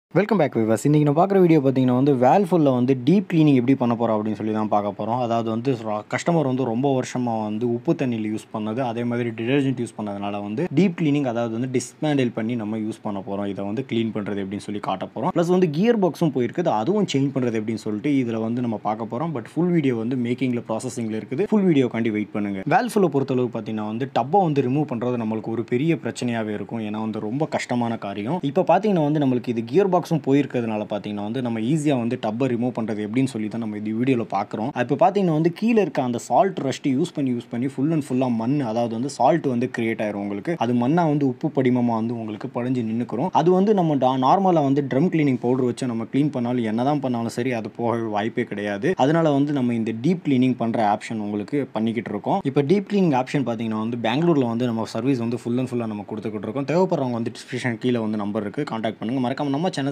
welcome back viewers இன்றைக்கி நான் பார்க்குற வீடியோ பார்த்தீங்கன்னா வந்து வேல்ஃபுல்லில் வந்து டீப் க்ளீனிங் எப்படி பண்ண போகிறோம் அப்படின்னு சொல்லி தான் பார்க்க போகிறோம் அதாவது வந்து கஸ்டமர் வந்து ரொம்ப வருஷமாக வந்து உப்பு தண்ணியில் யூஸ் பண்ணது அதே மாதிரி டிடர்ஜென்ட் யூஸ் பண்ணதுனால வந்து டீப் க்ளீனிங் அதாவது வந்து டிஸ்மேண்டில் பண்ணி நம்ம யூஸ் பண்ண போகிறோம் இதை வந்து க்ளீன் பண்ணுறது எப்படின்னு சொல்லி காட்ட போகிறோம் ப்ளஸ் வந்து கியர் பாக்ஸும் போயிருக்குது அதுவும் சேஞ்ச் பண்ணுறது எப்படின்னு சொல்லிட்டு இதில் வந்து நம்ம பார்க்க போகிறோம் பட் ஃபுல் வீடியோ வந்து மேக்கிங்கில் ப்ராசஸிங்கில் இருக்குது ஃபுல் வீடியோக்காண்டி வெயிட் பண்ணுங்கள் வேல்ஃபுல்லை பொறுத்தளவு பார்த்தீங்கன்னா வந்து டப்பை வந்து ரிமூவ் பண்ணுறது நம்மளுக்கு ஒரு பெரிய பிரச்சனையாகவே இருக்கும் ஏன்னா வந்து ரொம்ப கஷ்டமான காரியம் இப்போ பார்த்தீங்கன்னா வந்து நம்மளுக்கு இது கியர் பாக்ஸும் போயிருக்கிறதுனால பார்த்தீங்கன்னா வந்து நம்ம ஈஸியாக வந்து டப்பை ரிமூவ் பண்ணுறது எப்படின்னு சொல்லி தான் நம்ம இது வீடியோவில் பார்க்குறோம் இப்போ பார்த்தீங்கன்னா வந்து கீழே இருக்க அந்த சால்ட் ரஷ்ட்டு யூஸ் பண்ணி யூஸ் பண்ணி ஃபுல் அண்ட் ஃபுல்லாக மண் அதாவது வந்து சால்ட் வந்து கிரியேட் ஆயிரும் உங்களுக்கு அது மண்ணாக வந்து உப்பு படிமமாக வந்து உங்களுக்கு படிஞ்சு நின்றுக்கிறோம் அது வந்து நம்ம நார்மலாக வந்து ட்ரம் கிளீனிங் பவுடர் வச்சு நம்ம க்ளீன் பண்ணாலும் என்ன தான் பண்ணாலும் சரி அது போக வாய்ப்பே கிடையாது அதனால வந்து நம்ம இந்த டீப் க்ளீனிங் பண்ணுற ஆப்ஷன் உங்களுக்கு பண்ணிக்கிட்டு இருக்கோம் இப்போ டீப் க்ளீனிங் ஆப்ஷன் பார்த்தீங்கன்னா வந்து பெங்களூரில் வந்து நம்ம சர்வீஸ் வந்து ஃபுல் அண்ட் ஃபுல்லாக நம்ம கொடுத்துக்கிட்டு இருக்கோம் தேவைப்படுறவங்க வந்து டிஸ்கிரிப்ஷன் கீழே வந்து நம்பர் இருக்குது காண்டாக்ட் பண்ணுங்கள் மறக்காம நம்ம சேனல்